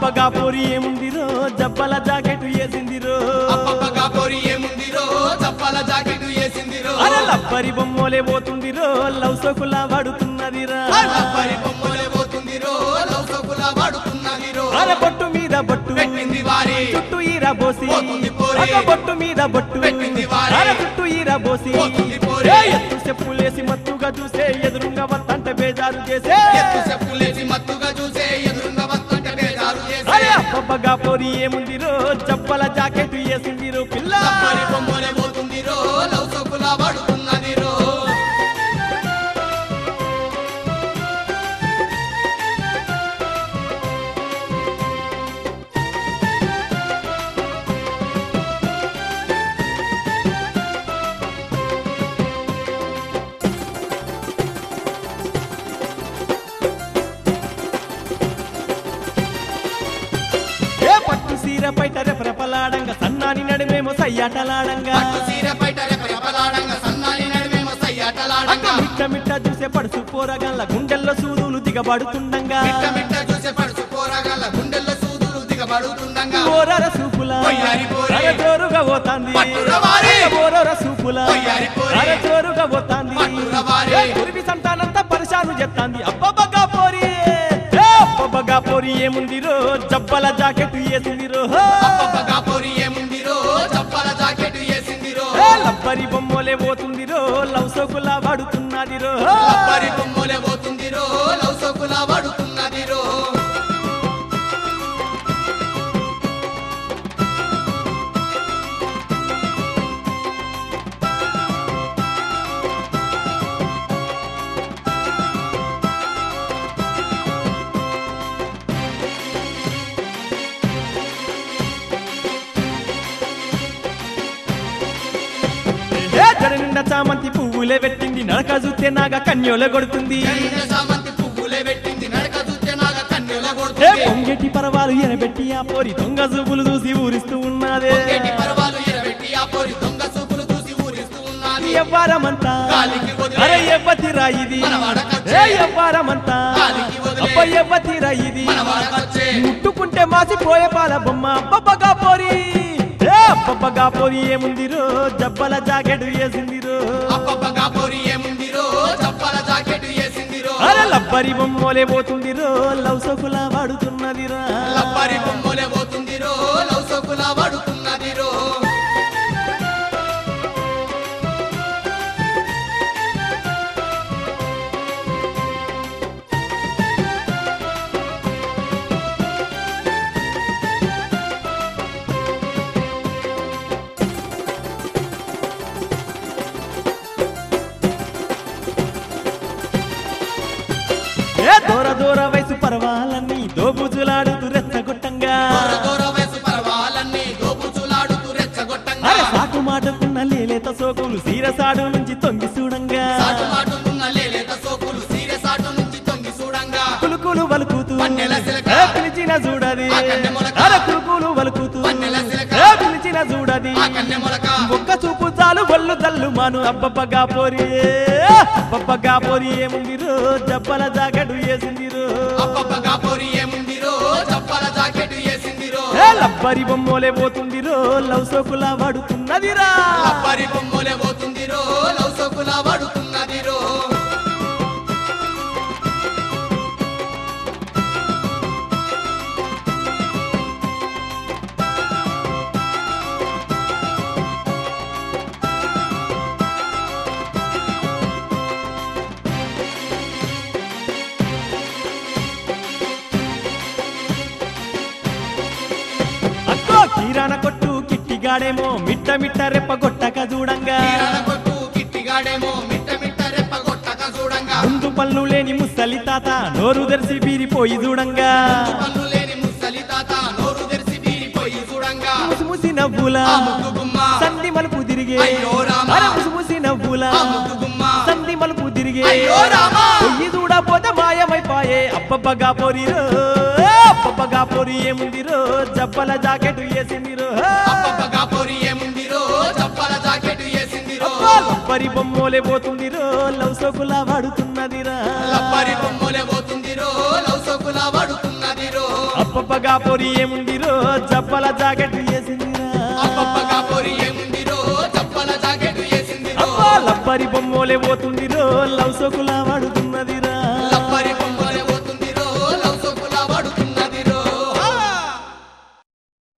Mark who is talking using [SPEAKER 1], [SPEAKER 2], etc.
[SPEAKER 1] అబ్బబ్బగా పోరి ఏముందిరో జబ్బల జాకెట్ వేసిందిరో
[SPEAKER 2] అప్పప్పగా పొరి ఏముందిరో చప్పాల జాకెట్ వేసిందిరో
[SPEAKER 1] అరే లబ్బరి బొమ్మలే పోతుందిరో లవ్ సోకులా వాడుతున్నదిరా
[SPEAKER 2] అప్పరి బొమ్మలే పోతుందిరో లవ్ సోకులా వాడుతున్నదిరో
[SPEAKER 1] అరే బొట్టు మీద బొట్టు
[SPEAKER 2] పెట్టింది వారి
[SPEAKER 1] చుట్టూ ఈరా బోసి
[SPEAKER 2] పోతుంది పోరి.
[SPEAKER 1] ఒక బొట్టు మీద బొట్టు
[SPEAKER 2] పెట్టింది వారి.
[SPEAKER 1] అరే చుట్టూ ఈరా బోసి
[SPEAKER 2] పోతుంది పోరి.
[SPEAKER 1] ఏ ఎత్తు చెప్పులేసి మత్తుగా చూసే ఎదురుంగా వత్తంటే బేజారు చేసే
[SPEAKER 2] ఎత్తు చెప్పులేసి మత్తుగా చూసే ఎదురుగా వస్తుంటే బేజారు
[SPEAKER 1] అరే
[SPEAKER 2] చేసే
[SPEAKER 1] అబ్బబ్బగా పోరి ఏముందిరో జబ్బల జాకెట్ వేసిందిరో పిల్ల
[SPEAKER 2] అప్పరి బొమ్మలే పోతుందిరో లవ్ సోకులా వాడుతున్నదిరో
[SPEAKER 1] ఏ పట్టు సీర పైట రెపరెపలాడంగా సన్నాని నడుమేమో సయ్యాటలాడంగా
[SPEAKER 2] పట్టు చీర బయట రెపరెపలాడంగా సన్నాని నడుమేమో సయ్యాటలాడంగా
[SPEAKER 1] మిట్ట మిట్ట చూసే పడుసు పోరగల్ల గుండెల్లో సూదులు దిగబడుతుండంగా
[SPEAKER 2] మిట్ట మిట్ట చూసే పడుచు పోరగాళ్ళ గుండెల్లో సూదులు దిగబడుతుండగా
[SPEAKER 1] ఓరర సూపుల
[SPEAKER 2] పొయ్యారి పోరి.
[SPEAKER 1] అర జోరుగా పోతాంది
[SPEAKER 2] పట్టుర వారి.
[SPEAKER 1] ఓరర సూపుల
[SPEAKER 2] పొయ్యారి పోరి.
[SPEAKER 1] అర జోరుగా పోతాంది
[SPEAKER 2] పట్టుర వారి.
[SPEAKER 1] ఏ కురిపి సంతానంతా పరిశాను చెత్తాంది అబ్బబ్బగా పోరి ఏ అబ్బబ్బగా పోరి ఏముందిరో జబ్బల జాకెట్ వేసిందిరో
[SPEAKER 2] అప్పప్పగా పొరి ఏముందిరో చప్పాల జాకెట్ వేసిందిరో
[SPEAKER 1] ఏ లబ్బరి బొమ్మలే పోతుందిరో లవ్ సోకులా వాడుతున్నదిరో
[SPEAKER 2] అప్పరి బొమ్మలే పోతుందిరో లవ్ సోకులా వాడుతున్నదిరో
[SPEAKER 1] ఏ జడ నిండా చామంతి పువ్వులే పెట్టింది నడక చూస్తే నాగా కన్యోల కొడుతుంది
[SPEAKER 2] కరీన సామంతి పువ్వులే పెట్టింది నడక చూస్తే నాగ కన్నెల
[SPEAKER 1] ఏ
[SPEAKER 2] కొడుతుంది
[SPEAKER 1] పొంగెటి పరవాలు ఎనబెట్టి ఆ పోరి దొంగ చూపులు చూసి ఊరిస్తూ ఉన్నదే
[SPEAKER 2] పొంగేటి పర్వాలు ఎరబెట్టి ఆ పొరి దొంగ చూపులు చూసి ఊరిస్తూ ఉన్నది
[SPEAKER 1] ఎవ్వారమంతా
[SPEAKER 2] గాలికి వదిలే.
[SPEAKER 1] అరే ఎవ్వతిరా ఇది
[SPEAKER 2] మన వాడకొచ్చే.
[SPEAKER 1] ఏ ఎవ్వారమంతా
[SPEAKER 2] గాలికి వదిలే.
[SPEAKER 1] అబ్బ ఎవ్వతిరా ఇది
[SPEAKER 2] మన వాడకొచ్చే
[SPEAKER 1] ముట్టుకుంటే మాసిపోయే పాల బొమ్మ అబ్బబ్బగా పోరి ఏ అబ్బబ్బగా పోరి ఏముందిరో జబ్బల జాకెట్ వేసిందిరో
[SPEAKER 2] అప్పప్పగా పొరి ఏముందిరో చప్పాల జాకెట్ వేసిందిరో
[SPEAKER 1] అరే లబ్బరి బొమ్మలే పోతుందిరో లవ్ సోకులా వాడుతున్నదిరా
[SPEAKER 2] లబ్బరి బొమ్మలే పోతుందిరో లవ్ సోకులా వాడుతున్నదిరో
[SPEAKER 1] ఏ దూర దూర వయసు పర్వాలన్నీ దోబుజులాడుతూ రెచ్చగొట్టంగా
[SPEAKER 2] దూర దూర వయసు పర్వాలన్నీ దోపుచులాడుతూ రెచ్చగొట్టంగా
[SPEAKER 1] అరే సాకు మాటకున్న లేలేత సోకులు సీరసాడు నుంచి తొంగి చూడంగా
[SPEAKER 2] సాటు మాటుకున్న లేలేత సోకులు సీరె సాటు నుంచి తొంగి చూడంగా
[SPEAKER 1] కులుకులు వలుకుతూ
[SPEAKER 2] పన్నెల సిలక.
[SPEAKER 1] ఏ పిలిచిన చూడది
[SPEAKER 2] ఆ కన్నె మొలక.
[SPEAKER 1] అరే కులుకులు వలుకుతూ
[SPEAKER 2] పన్నెల సిలక.
[SPEAKER 1] ఏ పిలిచిన చూడది
[SPEAKER 2] ఆ కన్నె మొలక
[SPEAKER 1] ఒక్క చూపు చాలు ఒళ్ళు జల్లు మాను అబ్బబ్బగా పోరి అబ్బబ్బగా పోరి ఏముందిరో జబ్బల జాకెట్ వేసిందిరో
[SPEAKER 2] అప్పప్పగా పొరి ఏముందిరో చప్పాల జాకెట్ వేసిందిరో
[SPEAKER 1] ఏ లబ్బరి బొమ్మలే పోతుందిరో లవ్ సోకులా వాడుతున్నదిరా
[SPEAKER 2] లబ్బరి బొమ్మలే పోతుందిరో లవ్ సోకులా వాడుతున్నదిరో
[SPEAKER 1] అక్కో కిరాణ కొట్టు కిట్టిగాడేమో మిట్ట మిట్ట రెప్ప గొట్టక చూడంగా
[SPEAKER 2] తీరాల కొట్టు కిట్టిగాడేమో మిట్ట మిట్ట రెప్ప కొట్టక చూడంగా
[SPEAKER 1] ముందు పళ్ళు లేని ముసలి తాత నోరు తెరిసి బీరిపోయి చూడంగా
[SPEAKER 2] పన్ను లేని ముసలి తాత నోరు తెరిసి బీరిపోయి చూడంగా
[SPEAKER 1] ముసిముసి నవ్వుల
[SPEAKER 2] ఆ ముగ్గు గుమ్మ
[SPEAKER 1] సంధి మలుపు తిరిగే
[SPEAKER 2] అయ్యో రామా.
[SPEAKER 1] అరే ముసిముసి నవ్వుల
[SPEAKER 2] ఆ ముగ్గు గుమ్మ
[SPEAKER 1] సంధి మలుపు తిరిగే
[SPEAKER 2] అయ్యో రామా.
[SPEAKER 1] పొయ్యి చూడపోతే మాయమైపాయే అబ్బబ్బగా పోరిరో అబ్బబ్బగా పోరి ఏముందిరో జబ్బల జాకెట్ వేసిందిరో
[SPEAKER 2] అప్పప్పగా పొరి ఏముందిరో చప్పాల జాకెట్ వేసిందిరో
[SPEAKER 1] అబ్బా, లబ్బరి బొమ్మలే పోతుందిరో లవ్ సోకులా వాడుతున్నదిరా
[SPEAKER 2] లబ్బరి బొమ్మలే పోతుందిరో లవ్ సోకులా వాడుతున్నదిరో
[SPEAKER 1] అబ్బ అబ్బబ్బగా పొరి ఏముందిరో జబ్బల జాకెట్ వేసిందిరా
[SPEAKER 2] అబ్బబ్బగా పొరి ఏముందిరో చప్పల జాకెట్ వేసిందిరో
[SPEAKER 1] అబ్బా లబ్బరి బొమ్మోలే పోతుందిరో లవ్ సోకులా వాడుతున్నదిరో